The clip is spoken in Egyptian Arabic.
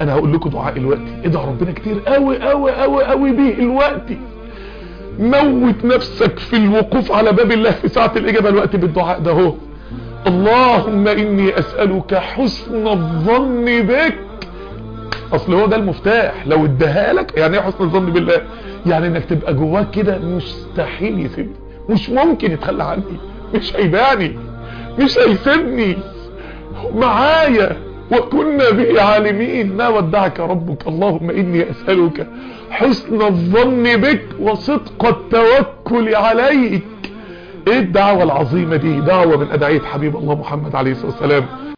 انا هقول لكم دعاء الوقت ادعوا ربنا كتير قوي قوي قوي قوي بيه الوقت موت نفسك في الوقوف على باب الله في ساعة الاجابة الوقت بالدعاء ده هو اللهم اني اسألك حسن الظن بك اصل هو ده المفتاح لو اداها لك يعني ايه حسن الظن بالله يعني انك تبقى جواك كده مستحيل يسيبني مش ممكن يتخلى عني مش هيباني مش هيسيبني معايا وكنا به عالمين ما ودعك ربك اللهم اني اسألك حسن الظن بك وصدق التوكل عليك ايه الدعوة العظيمة دي دعوة من ادعية حبيب الله محمد عليه الصلاة والسلام